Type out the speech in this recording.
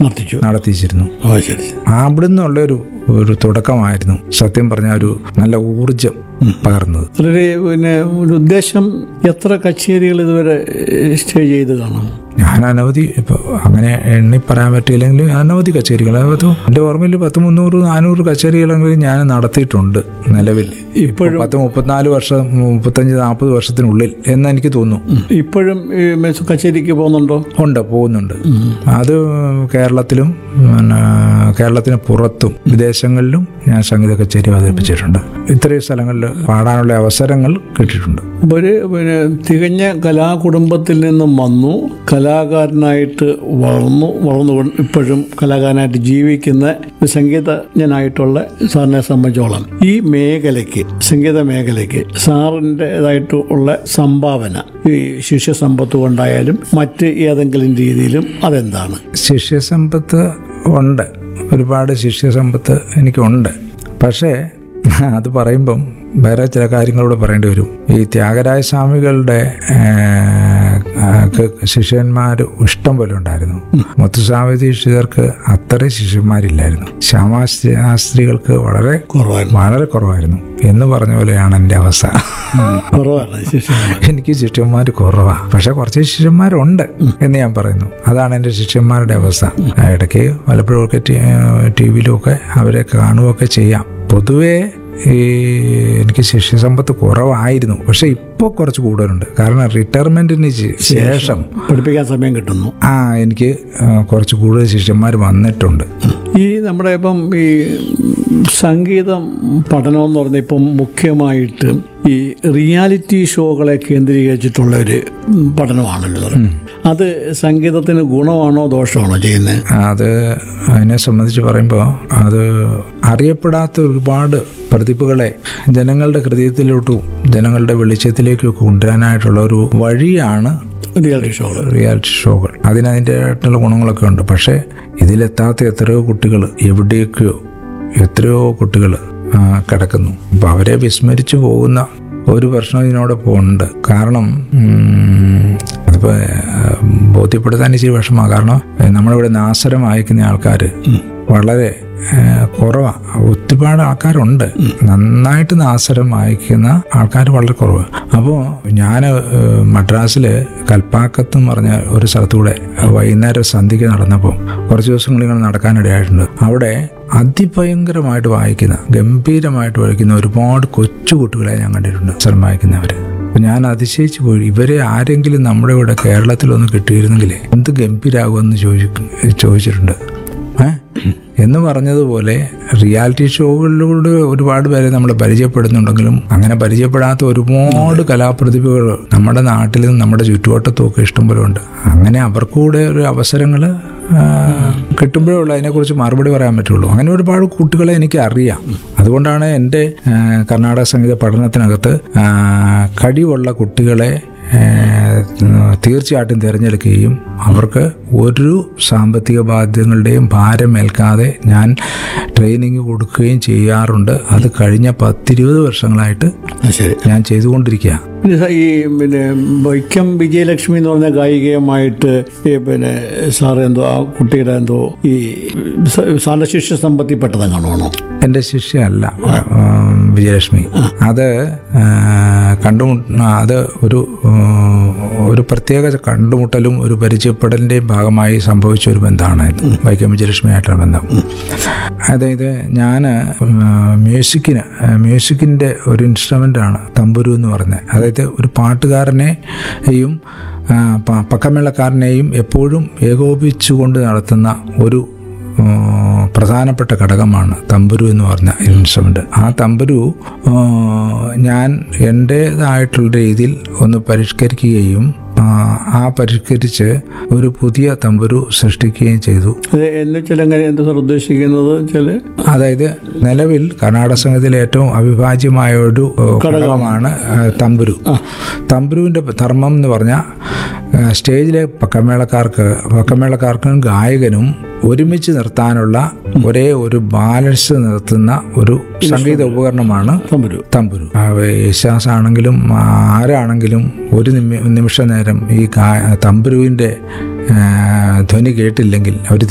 നടത്തിച്ചു നടത്തിച്ചിരുന്നു ഓ ശരി അവിടുന്ന് ഉള്ളൊരു ഒരു തുടക്കമായിരുന്നു സത്യം പറഞ്ഞ ഒരു നല്ല ഊർജം പകർന്നത് വളരെ പിന്നെ ഒരു ഉദ്ദേശം എത്ര കച്ചേരികൾ ഇതുവരെ സ്റ്റേ ചെയ്ത് കാണാം ഞാൻ അനവധി ഇപ്പൊ അങ്ങനെ എണ്ണി പറയാൻ പറ്റിയില്ലെങ്കിൽ അനവധി കച്ചേരികൾ അതായത് എൻ്റെ ഓർമ്മയിൽ പത്ത് മുന്നൂറ് നാനൂറ് കച്ചേരികളെങ്കിലും ഞാൻ നടത്തിയിട്ടുണ്ട് നിലവിൽ ഇപ്പോഴും പത്ത് മുപ്പത്തിനാല് വർഷം മുപ്പത്തഞ്ച് നാൽപ്പത് വർഷത്തിനുള്ളിൽ എന്ന് എനിക്ക് തോന്നുന്നു ഇപ്പോഴും ഈ മെസ് കച്ചേരിക്ക് പോകുന്നുണ്ടോ ഉണ്ട് പോകുന്നുണ്ട് അത് കേരളത്തിലും പിന്നെ കേരളത്തിന് പുറത്തും വിദേശങ്ങളിലും ഞാൻ സംഗീത കച്ചേരി അവതരിപ്പിച്ചിട്ടുണ്ട് ഇത്രയും സ്ഥലങ്ങളിൽ പാടാനുള്ള അവസരങ്ങൾ കിട്ടിയിട്ടുണ്ട് അപ്പോൾ ഒരു പിന്നെ തികഞ്ഞ കലാകുടുംബത്തിൽ നിന്നും വന്നു കലാകാരനായിട്ട് വളർന്നു വളർന്നു കൊണ്ട് ഇപ്പോഴും കലാകാരനായിട്ട് ജീവിക്കുന്ന ഒരു സംഗീതജ്ഞനായിട്ടുള്ള സാറിനെ സംബന്ധിച്ചോളം ഈ മേഖലയ്ക്ക് സംഗീത മേഖലയ്ക്ക് സാറിൻ്റെതായിട്ടുള്ള സംഭാവന ഈ ശിഷ്യസമ്പത്ത് കൊണ്ടായാലും മറ്റ് ഏതെങ്കിലും രീതിയിലും അതെന്താണ് ശിഷ്യസമ്പത്ത് ഉണ്ട് ഒരുപാട് ശിഷ്യസമ്പത്ത് എനിക്കുണ്ട് പക്ഷേ അത് പറയുമ്പം വേറെ ചില കാര്യങ്ങളൂടെ പറയേണ്ടി വരും ഈ ത്യാഗരായ സ്വാമികളുടെ ശിഷ്യന്മാർ ഇഷ്ടം പോലെ ഉണ്ടായിരുന്നു മുത്തുസ്വാമി ദീക്ഷിതർക്ക് അത്രയും ശിഷ്യന്മാരില്ലായിരുന്നു ശ്യാമാശാസ്ത്രികൾക്ക് വളരെ കുറവായിരുന്നു വളരെ കുറവായിരുന്നു എന്ന് പറഞ്ഞ പോലെയാണ് എൻ്റെ അവസ്ഥ കുറവാണ് ശിഷ്യന്മാർ എനിക്ക് ശിഷ്യന്മാർ കുറവാണ് പക്ഷെ കുറച്ച് ശിഷ്യന്മാരുണ്ട് എന്ന് ഞാൻ പറയുന്നു അതാണ് എൻ്റെ ശിഷ്യന്മാരുടെ അവസ്ഥ ഇടയ്ക്ക് പലപ്പോഴും ഒക്കെ ടി വിയിലുമൊക്കെ അവരെ കാണുകയൊക്കെ ചെയ്യാം പൊതുവേ ഈ എനിക്ക് ശിഷ്യസമ്പത്ത് കുറവായിരുന്നു പക്ഷെ ഇപ്പോൾ കുറച്ച് കൂടുതലുണ്ട് കാരണം റിട്ടയർമെന്റിന് ശേഷം പഠിപ്പിക്കാൻ സമയം കിട്ടുന്നു ആ എനിക്ക് ആ, കുറച്ച് കൂടുതൽ ശിഷ്യന്മാർ വന്നിട്ടുണ്ട് ഈ നമ്മുടെ ഇപ്പം ഈ സംഗീതം പഠനം എന്ന് പറഞ്ഞാൽ ഇപ്പം മുഖ്യമായിട്ട് ഈ റിയാലിറ്റി ഷോകളെ കേന്ദ്രീകരിച്ചിട്ടുള്ള ഒരു പഠനമാണല്ലോ അത് സംഗീതത്തിന് ഗുണമാണോ ദോഷമാണോ ചെയ്യുന്നത് അത് അതിനെ സംബന്ധിച്ച് പറയുമ്പോൾ അത് അറിയപ്പെടാത്ത ഒരുപാട് പ്രതിഭകളെ ജനങ്ങളുടെ ഹൃദയത്തിലോട്ടും ജനങ്ങളുടെ വെളിച്ചത്തിലേക്കും ഒക്കെ കൊണ്ടുവരാനായിട്ടുള്ള ഒരു വഴിയാണ് റിയാലിറ്റി ഷോകൾ റിയാലിറ്റി ഷോകൾ അതിന് അതിൻ്റെതായിട്ടുള്ള ഗുണങ്ങളൊക്കെ ഉണ്ട് പക്ഷേ ഇതിലെത്താത്ത എത്രയോ കുട്ടികൾ എവിടെയൊക്കെയോ എത്രയോ കുട്ടികൾ കിടക്കുന്നു അപ്പം അവരെ വിസ്മരിച്ചു പോകുന്ന ഒരു പ്രശ്നം ഇതിനോടൊപ്പം ഉണ്ട് കാരണം ഉം, അതിപ്പോൾ ബോധ്യപ്പെടുത്താൻ ഇച്ചിരി വിഷമമാണ് കാരണം ഏ, നമ്മളിവിടെ നാസരം അയക്കുന്ന ആൾക്കാർ വളരെ കുറവാണ് ഒരുപാട് ആൾക്കാരുണ്ട് നന്നായിട്ട് നാസരം വായിക്കുന്ന ആൾക്കാർ വളരെ കുറവ് അപ്പോൾ ഞാൻ മദ്രാസിൽ കൽപ്പാക്കത്ത് എന്ന് പറഞ്ഞ ഒരു സ്ഥലത്തൂടെ വൈകുന്നേരം സന്ധ്യയ്ക്ക് നടന്നപ്പോൾ കുറച്ച് ദിവസങ്ങൾ ഇങ്ങനെ നടക്കാനിടയായിട്ടുണ്ട് അവിടെ അതിഭയങ്കരമായിട്ട് വായിക്കുന്ന ഗംഭീരമായിട്ട് വായിക്കുന്ന ഒരുപാട് കൊച്ചു കുട്ടികളെ ഞാൻ കണ്ടിട്ടുണ്ട് സ്വരം വായിക്കുന്നവർ അപ്പൊ ഞാൻ അതിശയിച്ചു പോയി ഇവരെ ആരെങ്കിലും നമ്മുടെ ഇവിടെ കേരളത്തിലൊന്ന് കിട്ടിയിരുന്നെങ്കിൽ എന്ത് ഗംഭീരാകുമെന്ന് ചോദിക്കും ചോദിച്ചിട്ടുണ്ട് ഏ? എന്ന് പറഞ്ഞതുപോലെ റിയാലിറ്റി ഷോകളിലൂടെ ഒരുപാട് പേരെ നമ്മൾ പരിചയപ്പെടുന്നുണ്ടെങ്കിലും അങ്ങനെ പരിചയപ്പെടാത്ത ഒരുപാട് കലാപ്രതിഭകൾ നമ്മുടെ നാട്ടിലും നമ്മുടെ ചുറ്റുവട്ടത്തും ഒക്കെ ഇഷ്ടംപോലെ ഉണ്ട് അങ്ങനെ അവർക്കൂടെ ഒരു അവസരങ്ങൾ കിട്ടുമ്പോഴേ ഉള്ളൂ അതിനെക്കുറിച്ച് മറുപടി പറയാൻ പറ്റുള്ളൂ അങ്ങനെ ഒരുപാട് കുട്ടികളെ എനിക്ക് അറിയാം അതുകൊണ്ടാണ് എൻ്റെ ആ, കർണാടക സംഗീത പഠനത്തിനകത്ത് ആ, കഴിവുള്ള കുട്ടികളെ ഏഹ്, തീർച്ചയായിട്ടും തിരഞ്ഞെടുക്കുകയും അവർക്ക് ഒരു സാമ്പത്തിക ബാധ്യതകളുടെയും ഭാരം ഏൽക്കാതെ ഞാൻ ട്രെയിനിങ് കൊടുക്കുകയും ചെയ്യാറുണ്ട് അത് കഴിഞ്ഞ പത്തിരുപത് വർഷങ്ങളായിട്ട് ശരി ഞാൻ ചെയ്തുകൊണ്ടിരിക്കുക പിന്നെ സ- ഈ പിന്നെ വൈക്കം വിജയലക്ഷ്മി എന്ന് പറഞ്ഞ ഗായികയുമായിട്ട് ഈ പിന്നെ സാർ എന്തോ ആ കുട്ടിയുടെ എന്തോ ഈ സ- സാറിന്റെ ശിഷ്യ സമ്പത്തിപ്പെട്ടതും കാണുവാണോ എൻ്റെ ശിഷ്യയല്ല ഉം, വിജയലക്ഷ്മി അത് ആ, കണ്ടുമുട്ട അത് ഒരു ഉം, ഒരു പ്രത്യേക കണ്ടുമുട്ടലും ഒരു പരിചയപ്പെടലിൻ്റെയും ഭാഗമായി സംഭവിച്ച ഒരു ബന്ധമാണ് ഇത് വൈക്കം വിജയലക്ഷ്മിയായിട്ടുള്ള ബന്ധം അതായത് ഞാൻ മ്യൂസിക്കിന് മ്യൂസിക്കിൻ്റെ ഒരു ഇൻസ്ട്രുമെൻ്റാണ് തമ്പുരു എന്ന് പറഞ്ഞത് അതായത് ഒരു പാട്ടുകാരനെയും ആ, പ- പക്കമേളക്കാരനെയും എപ്പോഴും ഏകോപിച്ചുകൊണ്ട് നടത്തുന്ന ഒരു ഉം, പ്രധാനപ്പെട്ട ഘടകമാണ് തമ്പുരു എന്ന് പറഞ്ഞ ഇൻസ്ട്രുമെൻ്റ് ആ തമ്പുരു ഉം, ഞാൻ എൻ്റേതായിട്ടുള്ള രീതിയിൽ ഒന്ന് പരിഷ്കരിക്കുകയും ആ, ആ പരിഷ്കരിച്ച് ഒരു പുതിയ തമ്പുരു സൃഷ്ടിക്കുകയും ചെയ്തു അത് എന്ന് വെച്ചാൽ എങ്ങനെ എന്താ സാർ ഉദ്ദേശിക്കുന്നത് വെച്ചാല് അതായത് നിലവിൽ കർണാടക സംഗീതത്തിലെ ഏറ്റവും അവിഭാജ്യമായ ഒരു ഏഹ്, ഘടകമാണ് ഏഹ്, തമ്പുരു തമ്പുരുവിൻ്റെ ധർമ്മം എന്ന് പറഞ്ഞാൽ ഏഹ്, സ്റ്റേജിലെ പക്കമേളക്കാർക്ക് പക്കമേളക്കാർക്കും ഗായകനും ഒരുമിച്ച് നിർത്താനുള്ള ഒരേ ഒരു ബാലൻസ് നിർത്തുന്ന ഒരു സംഗീത ഉപകരണമാണ് തമ്പുരു തമ്പുരു ആ, യേശുദാസ് ആണെങ്കിലും ആരാണെങ്കിലും ഒരു നിമി നിമിഷ നേരം ഈ ഗാ- തമ്പുരുവിൻ്റെ ആ, ധ്വനി കേട്ടില്ലെങ്കിൽ അവർ